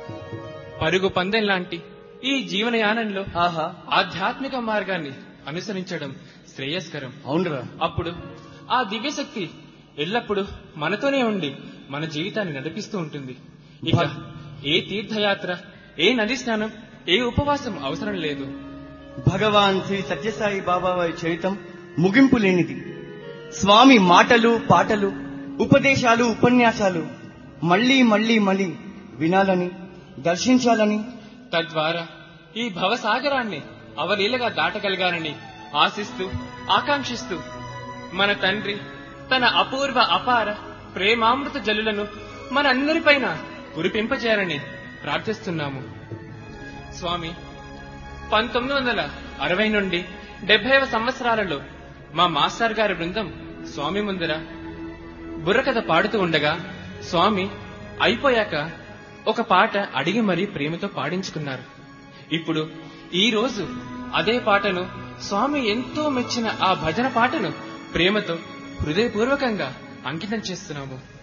పరుగు పందెం లాంటి ఈ జీవనయానంలో ఆహా ఆధ్యాత్మిక మార్గాన్ని అనుసరించడం శ్రేయస్కరం అవునరా అప్పుడు ఆ దివ్యశక్తి ఎల్లప్పుడూ మనతోనే ఉండి మన జీవితాన్ని నడిపిస్తూ ఉంటుంది ఇక భగ్- ఏ తీర్థయాత్ర ఏ నది స్నానం ఏ ఉపవాసం అవసరం లేదు భగవాన్ శ్రీ సత్యసాయి బాబా వారి చరితం ముగింపు లేనిది స్వామి మాటలు పాటలు ఉపదేశాలు ఉపన్యాసాలు మళ్ళీ మళ్ళీ మళ్ళీ వినాలని దర్శించాలని తద్వారా ఈ భవసాగరాన్ని అవలీలగా దాటగలగాలని ఆశిస్తూ ఆకాంక్షిస్తూ మన తండ్రి తన అపూర్వ అపార ప్రేమామృత జల్లులను మనందరిపైన కురిపింపజేయాలని ప్రార్థిస్తున్నాము స్వామి పంతొమ్మిది వందల అరవై నుండి డెబ్బైవ సంవత్సరాలలో మా మాస్టర్ గారి బృందం స్వామి ముందర బుర్రకథ పాడుతూ ఉండగా స్వామి అయిపోయాక ఒక పాట అడిగి మరీ ప్రేమతో పాడించుకున్నారు ఇప్పుడు ఈ రోజు అదే పాటను స్వామి ఎంతో మెచ్చిన ఆ భజన పాటను ప్రేమతో హృదయపూర్వకంగా అంకితం చేస్తున్నాము